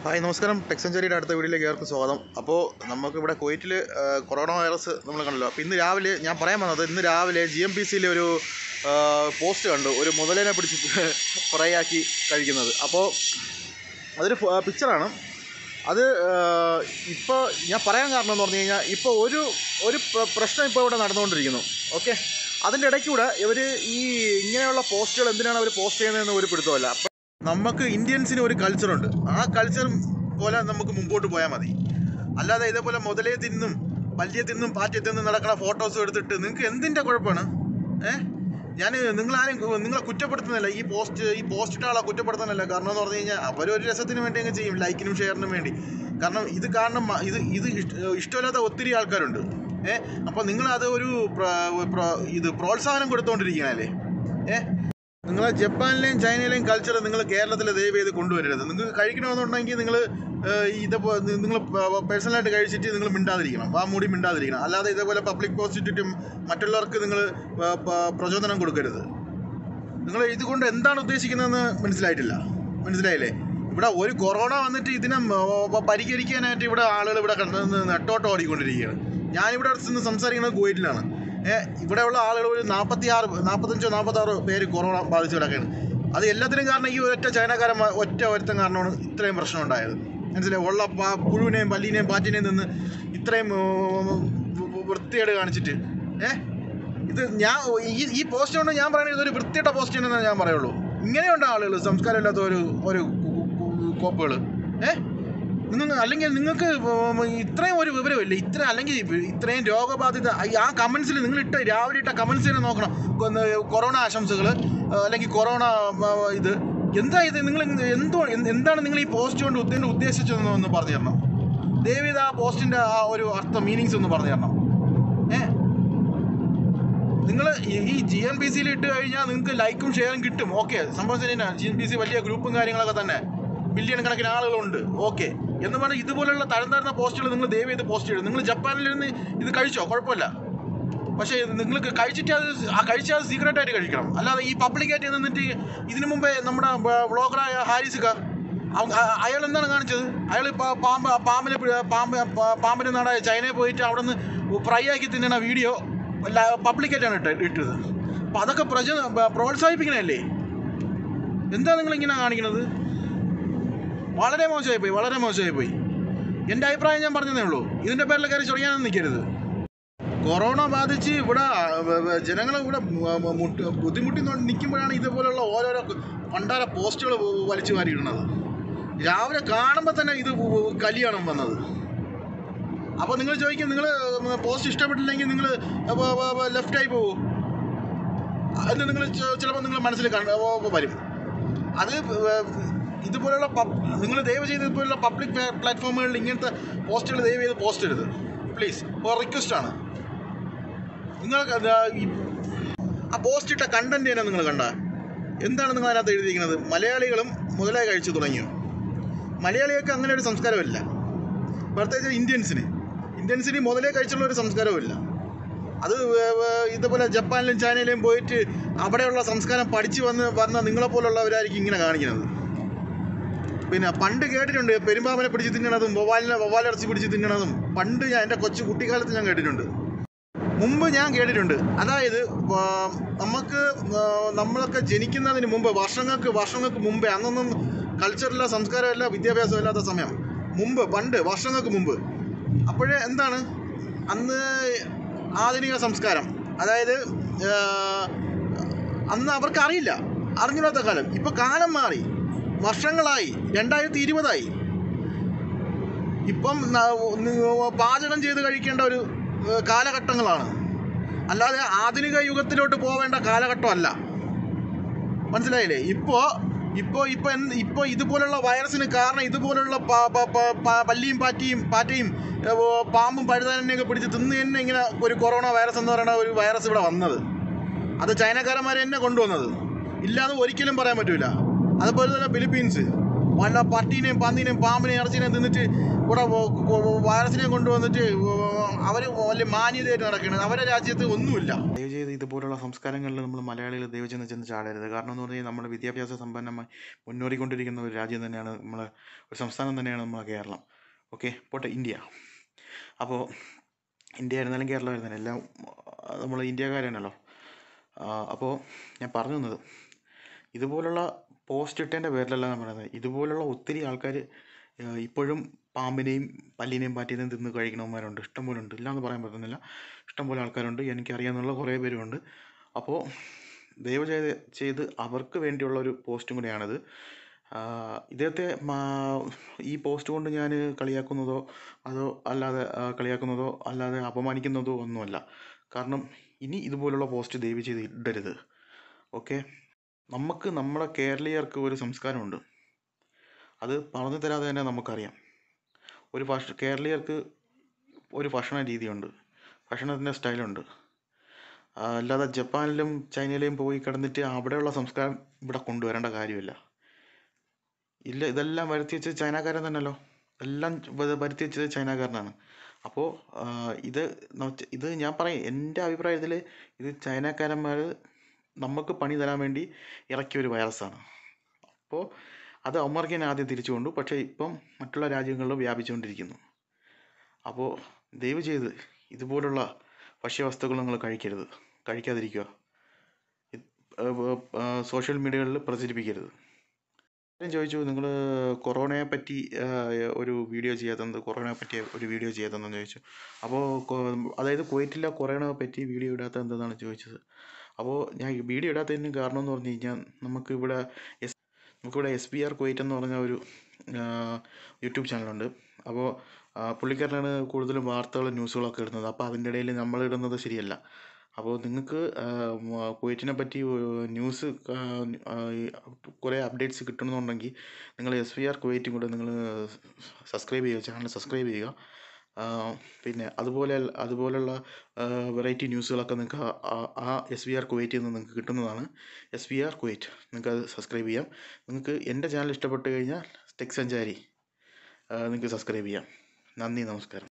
hi നമസ്കാരം tech സെഞ്ചുറിയുടെ അടുത്ത വീഡിയോയിലേക്ക് ഏവർക്കും സ്വാഗതം അപ്പോൾ നമുക്കിവിടെ കുവൈറ്റിൽ കൊറോണ വൈറസ് നമ്മൾ കണ്ടല്ലോ അപ്പോൾ ഇന്ന് രാവിലെ ഞാൻ പറയാൻ വന്നത് ഇന്ന് രാവിലെ ജി എം പി സിയിലെ ഒരു ആ, പോസ്റ്റ് കണ്ടു ഒരു മുതലിനെ പിടിച്ച് ഫ്രൈ ആക്കി കഴിക്കുന്നത് അപ്പോൾ അതൊരു ഫ- പിക്ചറാണ് അത് ഇപ്പോൾ ഞാൻ പറയാൻ കാരണം എന്ന് പറഞ്ഞു കഴിഞ്ഞാൽ ഇപ്പോൾ ഒരു ഒരു പ്ര- പ്രശ്നം ഇപ്പോൾ ഇവിടെ നടന്നുകൊണ്ടിരിക്കുന്നു ഓക്കെ അതിൻ്റെ ഇടയ്ക്കൂടെ ഇവർ ഈ ഇങ്ങനെയുള്ള പോസ്റ്റുകൾ എന്തിനാണ് അവർ പോസ്റ്റ് ചെയ്യുന്നതെന്ന് ഒരു പിടുത്തമല്ല അപ്പം നമുക്ക് ഇന്ത്യൻസിന് ഒരു കൾച്ചറുണ്ട് ആ കൾച്ചർ പോലെ നമുക്ക് മുമ്പോട്ട് പോയാൽ മതി അല്ലാതെ ഇതേപോലെ മുതലേ തിന്നും പല്ലിയെ തിന്നും പാറ്റിയെ തിന്നും നടക്കുന്ന ഫോട്ടോസ് എടുത്തിട്ട് നിങ്ങൾക്ക് എന്തിൻ്റെ കുഴപ്പമാണ് ഏ ഞാൻ നിങ്ങളാരും കു- നിങ്ങളെ കുറ്റപ്പെടുത്തുന്നില്ല ഈ പോസ്റ്റ് ഈ പോസ്റ്റ് ഇട്ട ആളെ കുറ്റപ്പെടുത്തുന്നില്ല കാരണം എന്ന് പറഞ്ഞു കഴിഞ്ഞാൽ അവരൊരു രസത്തിന് വേണ്ടി അങ്ങ് ചെയ്യും ലൈക്കിനും ഷെയറിനും വേണ്ടി കാരണം ഇത് കാരണം മ- ഇത് ഇത് ഇഷ്ട- ഇഷ്ടമില്ലാത്ത ഒത്തിരി ആൾക്കാരുണ്ട് ഏ അപ്പോൾ നിങ്ങളത് ഒരു പ്ര- പ്ര- ഇത് പ്രോത്സാഹനം കൊടുത്തുകൊണ്ടിരിക്കണല്ലേ ഏ നിങ്ങൾ ജപ്പാനിലെയും ചൈനയിലെയും കൾച്ചർ നിങ്ങൾ കേരളത്തിൽ ദയവ് ചെയ്ത് കൊണ്ടുവരരുത് നിങ്ങൾക്ക് കഴിക്കണമെന്നുണ്ടെങ്കിൽ നിങ്ങൾ ഇതേപോലെ നിങ്ങൾ പേഴ്സണലായിട്ട് കഴിച്ചിട്ട് നിങ്ങൾ മിണ്ടാതിരിക്കണം വാ മൂടി മിണ്ടാതിരിക്കണം അല്ലാതെ ഇതേപോലെ പബ്ലിക് പോസ്റ്റിറ്റും മറ്റുള്ളവർക്ക് നിങ്ങൾ പ്രചോദനം കൊടുക്കരുത് നിങ്ങൾ ഇതുകൊണ്ട് എന്താണ് ഉദ്ദേശിക്കുന്നതെന്ന് മനസ്സിലായിട്ടില്ല മനസ്സിലായില്ലേ ഇവിടെ ഒരു കൊറോണ വന്നിട്ട് ഇതിനെ മ- പരിഹരിക്കാനായിട്ട് ഇവിടെ ആളുകൾ ഇവിടെ കണ്ട് നെട്ടോട്ടം ഓടിക്കൊണ്ടിരിക്കുകയാണ് ഞാനിവിടെ നിന്ന് സംസാരിക്കുന്നത് കുവൈറ്റിലാണ് ഏഹ് ഇവിടെയുള്ള ആളുകൾ ഒരു നാൽപ്പത്തി ആറ് നാൽപ്പത്തഞ്ചോ നാൽപ്പത്താറോ പേര് കൊറോണ ബാധിച്ച് കിടക്കുകയാണ് അത് എല്ലാത്തിനും കാരണം ഈ ഒറ്റ ചൈനക്കാരൻ മ- ഒറ്റ ഒരുത്തൻ കാരണമാണ് ഇത്രയും പ്രശ്നം ഉണ്ടായത് മനസ്സിലായി ഉള്ള പാ- പുഴുവിനെയും പല്ലിനെയും പാറ്റിനെയും നിന്ന് ഇത്രയും ഉം, വൃ- വൃത്തികേട് കാണിച്ചിട്ട് ഏഹ് ഇത് ഞാൻ ഈ ഈ പോസ്റ്റ് കൊണ്ട് ഞാൻ പറയുന്നത് ഇതൊരു വൃത്തിയിട്ട പോസ്റ്റ് എന്നേ ഞാൻ പറയുള്ളൂ ഇങ്ങനെയുണ്ട് ആളുകൾ സംസ്കാരമില്ലാത്ത ഒരു ഒരു കോപ്പുകൾ ഏ നിങ്ങൾ അല്ലെങ്കിൽ നിങ്ങൾക്ക് ഇത്രയും ഒരു വിവരമില്ല ഇത്ര അല്ലെങ്കിൽ ഇത്രയും രോഗബാധിത ഈ ആ കമൻസിൽ നിങ്ങൾ ഇട്ട രാവിലെ ഇട്ട കമൻസ് തന്നെ നോക്കണം കൊന്ന് കൊറോണ ആശംസകൾ അല്ലെങ്കിൽ കൊറോണ ആ, ഇത് എന്താ ഇത് നിങ്ങൾ എന്തോ എന്ത് എന്താണ് നിങ്ങൾ ഈ പോസ്റ്റ് കൊണ്ട് ഉദ്ദേശം ഉദ്ദേശിച്ചതെന്ന് ഒന്ന് പറഞ്ഞു തരണം ദയവീത് ആ പോസ്റ്റിൻ്റെ ആ ഒരു അർത്ഥം മീനിങ്സ് ഒന്ന് പറഞ്ഞു തരണം ഏഹ് നിങ്ങൾ ഈ ജി എൻ പി സിയിൽ ഇട്ട് കഴിഞ്ഞാൽ നിങ്ങൾക്ക് ലൈക്കും ഷെയറും കിട്ടും ഓക്കെ സംഭവം ശരിയാണ് ജി എൻ പി സി വലിയ ഗ്രൂപ്പും കാര്യങ്ങളൊക്കെ തന്നെ മില്യൺ കണക്കിന് ആളുകളുണ്ട് ഓക്കെ എന്ന് പറഞ്ഞാൽ ഇതുപോലുള്ള തരം താഴ്ന്ന പോസ്റ്റുകൾ നിങ്ങൾ ദയവ് ചെയ്ത് പോസ്റ്റ് ചെയ്യും നിങ്ങൾ ജപ്പാനിലിരുന്ന് ഇത് കഴിച്ചോ കുഴപ്പമില്ല പക്ഷേ നിങ്ങൾക്ക് കഴിച്ചിട്ട് അത് ആ കഴിച്ചാൽ അത് സീക്രട്ട് ആയിട്ട് കഴിക്കണം അല്ലാതെ ഈ പബ്ലിക്കായിട്ട് നിന്നിട്ട് ഇതിനു മുമ്പേ നമ്മുടെ ബ്ലോഗറായ ഹാരിസിക്ക അവ- അ- അയാൾ എന്താണ് കാണിച്ചത് അയാൾ പാമ്പ് പാമ്പിനെ പിടി- പാമ്പ് പ- പാമ്പിനെ നാടായ ചൈനയിൽ പോയിട്ട് അവിടെ നിന്ന് ഫ്രൈ ആക്കി തിന്നണ വീഡിയോ പബ്ലിക്കായിട്ടാണ് ഇട്ട് ഇട്ടത് അപ്പം അതൊക്കെ പ്രച പ്രോത്സാഹിപ്പിക്കണല്ലേ എന്താ നിങ്ങൾ ഇങ്ങനെ കാണിക്കുന്നത് വളരെ മോശമായി പോയി വളരെ മോശമായി പോയി എൻ്റെ അഭിപ്രായം ഞാൻ പറഞ്ഞതേ ഉള്ളൂ ഇതിൻ്റെ പേരിൽ കയറി ചൊറിയാനൊന്നും നിൽക്കരുത് കൊറോണ ബാധിച്ച് ഇവിടെ ജനങ്ങൾ ഇവിടെ മ- മ- മുട്ട് ബുദ്ധിമുട്ടി നിൽക്കുമ്പോഴാണ് ഇതുപോലുള്ള ഓരോരോ പണ്ടാര പോസ്റ്റുകൾ വലിച്ചു വാരിയിടുന്നത് രാവിലെ കാണുമ്പോൾ തന്നെ ഇത് കലിയാണ് വന്നത് അപ്പോൾ നിങ്ങൾ ചോദിക്കും നിങ്ങൾ പോസ്റ്റ് ഇഷ്ടപ്പെട്ടില്ലെങ്കിൽ നിങ്ങൾ ലെഫ്റ്റായി പോകും അത് നിങ്ങൾ ചിലപ്പോൾ നിങ്ങൾ മനസ്സിൽ കണ്ട് വരും അത് ഇതുപോലുള്ള നിങ്ങൾ ദയവ് ചെയ്ത് ഇതുപോലുള്ള പബ്ലിക് പ്ലാറ്റ്ഫോമുകളിൽ ഇങ്ങനത്തെ പോസ്റ്റുകൾ ദയവ് ചെയ്ത് പോസ്റ്റ് ചെയ്യരുത് പ്ലീസ് ഒരു റിക്വസ്റ്റ് ആണ് നിങ്ങൾ ആ പോസ്റ്റ് ഇട്ട കണ്ടന്റ് തന്നെ നിങ്ങൾ കണ്ട എന്താണ് നിങ്ങൾ അതിനകത്ത് എഴുതിയിരിക്കുന്നത് മലയാളികളും മുതലായി കഴിച്ചു തുടങ്ങിയോ മലയാളികൾക്ക് അങ്ങനെ ഒരു സംസ്കാരമില്ല പ്രത്യേകിച്ച് ഇന്ത്യൻസിന് ഇന്ത്യൻസിന് മുതലേ കഴിച്ചുള്ള ഒരു സംസ്കാരമില്ല അത് വേ- വേ- ഇതുപോലെ ജപ്പാനിലും ചൈനയിലും പോയിട്ട് അവിടെയുള്ള സംസ്കാരം പഠിച്ചു വന്ന് വന്ന നിങ്ങളെപ്പോലുള്ളവരായിരിക്കും ഇങ്ങനെ കാണിക്കുന്നത് പിന്നെ പണ്ട് കേട്ടിട്ടുണ്ട് പെരുമ്പാമ്പനെ പിടിച്ച് തിന്നണതും വവ്വാലിനെ വവ്വാലിറച്ചി പിടിച്ച് തിന്നണതും പണ്ട് ഞാൻ എൻ്റെ കൊച്ചു കുട്ടിക്കാലത്ത് ഞാൻ കേട്ടിട്ടുണ്ട് മുമ്പ് ഞാൻ കേട്ടിട്ടുണ്ട് അതായത് ആ, നമുക്ക് ആ, നമ്മളൊക്കെ ജനിക്കുന്നതിന് മുമ്പ് വർഷങ്ങൾക്ക് വർഷങ്ങൾക്ക് മുമ്പേ അന്നൊന്നും കൾച്ചറില്ല സംസ്കാരമില്ല വിദ്യാഭ്യാസം ഇല്ലാത്ത സമയം മുമ്പ് പണ്ട് വർഷങ്ങൾക്ക് മുമ്പ് അപ്പോഴേ എന്താണ് അന്ന് ആധുനിക സംസ്കാരം അതായത് ആ, അന്ന് അവർക്ക് അറിയില്ല അറിഞ്ഞില്ലാത്ത കാലം ഇപ്പോൾ കാലം മാറി വർഷങ്ങളായി രണ്ടായിരത്തി ഇരുപതായി ഇപ്പം ന- ന- പാചകം ചെയ്ത് കഴിക്കേണ്ട ഒരു ഏഹ്, കാലഘട്ടങ്ങളാണ് അല്ലാതെ ആധുനിക യുഗത്തിലോട്ട് പോവേണ്ട കാലഘട്ടമല്ല മനസ്സിലായില്ലേ ഇപ്പോൾ ഇപ്പോൾ ഇപ്പോൾ എന്ത് ഇപ്പോൾ ഇതുപോലുള്ള വൈറസിന് കാരണം ഇതുപോലുള്ള പ- പ- പ- പ- പല്ലിയും പാറ്റിയും പാറ്റയും ഏഹ്, ഓ, പാമ്പും പഴുതാനെയൊക്കെ പിടിച്ച് തിന്ന് തന്നെ ഇങ്ങനെ ഒരു കൊറോണ വൈറസ് എന്ന് പറയുന്ന ഒരു വൈറസ് ഇവിടെ വന്നത് അത് ചൈനക്കാരന്മാർ തന്നെ കൊണ്ടുവന്നത് ഇല്ലാന്ന് ഒരിക്കലും പറയാൻ പറ്റൂല അതുപോലെ തന്നെ ഫിലിപ്പീൻസ് വല്ല പട്ടീനെയും പന്നീനെയും പാമ്പിനെയും ഇറച്ചിനെയും തിന്നിട്ട് ഇവിടെ വൈറസിനെയും കൊണ്ടുവന്നിട്ട് അവർ വലിയ മാന്യതയായിട്ട് നടക്കുന്നത് അവരുടെ രാജ്യത്ത് ഒന്നുമില്ല ദയവ് ചെയ്ത് ഇതുപോലുള്ള സംസ്കാരങ്ങളിൽ നമ്മൾ മലയാളികൾ ദയവ് ചെന്ന് ചെന്ന് ചാടരുത് കാരണം എന്ന് പറഞ്ഞാൽ നമ്മുടെ വിദ്യാഭ്യാസ സമ്പന്നമായി മുന്നേറിക്കൊണ്ടിരിക്കുന്ന ഒരു രാജ്യം തന്നെയാണ് നമ്മളെ ഒരു സംസ്ഥാനം തന്നെയാണ് നമ്മളെ കേരളം ഓക്കെ പോട്ടെ ഇന്ത്യ അപ്പോൾ ഇന്ത്യ ആയിരുന്നാലും കേരളം ആയിരുന്നാലും എല്ലാം നമ്മൾ ഇന്ത്യക്കാരാണല്ലോ അപ്പോൾ ഞാൻ പറഞ്ഞു വന്നത് ഇതുപോലുള്ള പോസ്റ്റ് ഇട്ടതിൻ്റെ പേരിലല്ല ഞാൻ പറയുന്നത് ഇതുപോലുള്ള ഒത്തിരി ആൾക്കാർ ഇപ്പോഴും പാമ്പിനെയും പല്ലിനെയും പാറ്റിനെയും തിന്ന് കഴിക്കണവന്മാരുണ്ട് ഇഷ്ടം പോലെ ഉണ്ട് ഇല്ലയെന്ന് പറയാൻ പറ്റുന്നില്ല ഇഷ്ടം പോലെ ആൾക്കാരുണ്ട് എനിക്കറിയാവുന്ന കുറേ പേരുമുണ്ട് അപ്പോൾ ദയവ് ചെയ്ത് ചെയ്ത് അവർക്ക് വേണ്ടിയുള്ള ഒരു പോസ്റ്റും കൂടിയാണിത് ആഹ് ഇദ്ദേഹത്തെ മാ- ഈ പോസ്റ്റ് കൊണ്ട് ഞാൻ കളിയാക്കുന്നതോ അതോ അല്ലാതെ ആ, കളിയാക്കുന്നതോ അല്ലാതെ അപമാനിക്കുന്നതോ ഒന്നുമല്ല കാരണം ഇനി ഇതുപോലുള്ള പോസ്റ്റ് ദയവ് ചെയ്ത് ഇടരുത് ഓക്കെ നമുക്ക് നമ്മുടെ കേരളീയർക്ക് ഒരു സംസ്കാരമുണ്ട് അത് പറഞ്ഞു തരാതെ തന്നെ നമുക്കറിയാം ഒരു ഭക്ഷ കേരളീയർക്ക് ഒരു ഭക്ഷണ രീതിയുണ്ട് ഭക്ഷണത്തിൻ്റെ സ്റ്റൈലുണ്ട് ആ, അല്ലാതെ ജപ്പാനിലും ചൈനയിലും പോയി കിടന്നിട്ട് അവിടെയുള്ള സംസ്കാരം ഇവിടെ കൊണ്ടുവരേണ്ട കാര്യമില്ല ഇല്ല ഇതെല്ലാം വരുത്തി വെച്ചത് ചൈനക്കാരൻ തന്നെയല്ലോ എല്ലാം വ- വരുത്തി വെച്ചത് ചൈനക്കാരനാണ് അപ്പോൾ ഇത് നോ- ഇത് ഞാൻ പറയും എൻ്റെ അഭിപ്രായത്തിൽ ഇത് ചൈനക്കാരന്മാർ നമുക്ക് പണി തരാൻ വേണ്ടി ഇറക്കിയ ഒരു വൈറസാണ് അപ്പോൾ അത് അവന്മാർക്ക് തന്നെ ആദ്യം തിരിച്ചു കൊണ്ടു പക്ഷേ ഇപ്പം മറ്റുള്ള രാജ്യങ്ങളിലും വ്യാപിച്ചുകൊണ്ടിരിക്കുന്നു അപ്പോൾ ദയവ് ചെയ്ത് ഇതുപോലുള്ള ഭക്ഷ്യവസ്തുക്കൾ നിങ്ങൾ കഴിക്കരുത് കഴിക്കാതിരിക്കുക സോഷ്യൽ മീഡിയകളിൽ പ്രചരിപ്പിക്കരുത് ഞാൻ ചോദിച്ചു നിങ്ങൾ കൊറോണയെ പറ്റി ആ, ഒരു വീഡിയോ ചെയ്യാത്തത് കൊറോണയെ പറ്റി ഒരു വീഡിയോ ചെയ്യാത്തതെന്ന് ചോദിച്ചു അപ്പോൾ അതായത് കുവൈറ്റിലെ കൊറോണയെ പറ്റി വീഡിയോ ഇടാത്ത എന്തെന്നാണ് ചോദിച്ചത് അപ്പോൾ ഞാൻ ഈ വീഡിയോ ഇടാത്തതിന് കാരണം എന്ന് പറഞ്ഞു കഴിഞ്ഞാൽ നമുക്ക് ഇവിടെ എസ് നമുക്കിവിടെ എസ് പി ആർ കുവൈറ്റ് എന്ന് പറഞ്ഞ ഒരു ആ, യൂട്യൂബ് ചാനലുണ്ട് അപ്പോൾ ആ, പുള്ളിക്കാരനാണ് കൂടുതലും വാർത്തകളും ന്യൂസുകളൊക്കെ ഇടുന്നത് അപ്പോൾ അതിൻ്റെ ഇടയിൽ നമ്മൾ ഇടുന്നത് ശരിയല്ല അപ്പോൾ നിങ്ങൾക്ക് കുവൈറ്റിനെ പറ്റി ന്യൂസ് കുറേ അപ്ഡേറ്റ്സ് കിട്ടണമെന്നുണ്ടെങ്കിൽ നിങ്ങൾ എസ് വി ആർ കുവൈറ്റും കൂടെ നിങ്ങൾ സബ്സ്ക്രൈബ് ചെയ്യുക ചാനൽ സബ്സ്ക്രൈബ് ചെയ്യുക ആ, പിന്നെ അതുപോലെ അതുപോലുള്ള വെറൈറ്റി ന്യൂസുകളൊക്കെ നിങ്ങൾക്ക് ആ- ആ എസ് വി ആർ കുവൈറ്റിൽ നിന്ന് നിങ്ങൾക്ക് കിട്ടുന്നതാണ് എസ് വി ആർ കുവൈറ്റ് നിങ്ങൾക്ക് അത് സബ്സ്ക്രൈബ് ചെയ്യാം നിങ്ങൾക്ക് എൻ്റെ ചാനൽ ഇഷ്ടപ്പെട്ട് കഴിഞ്ഞാൽ ടെക് സഞ്ചാരി നിങ്ങൾക്ക് സബ്സ്ക്രൈബ് ചെയ്യാം നന്ദി നമസ്കാരം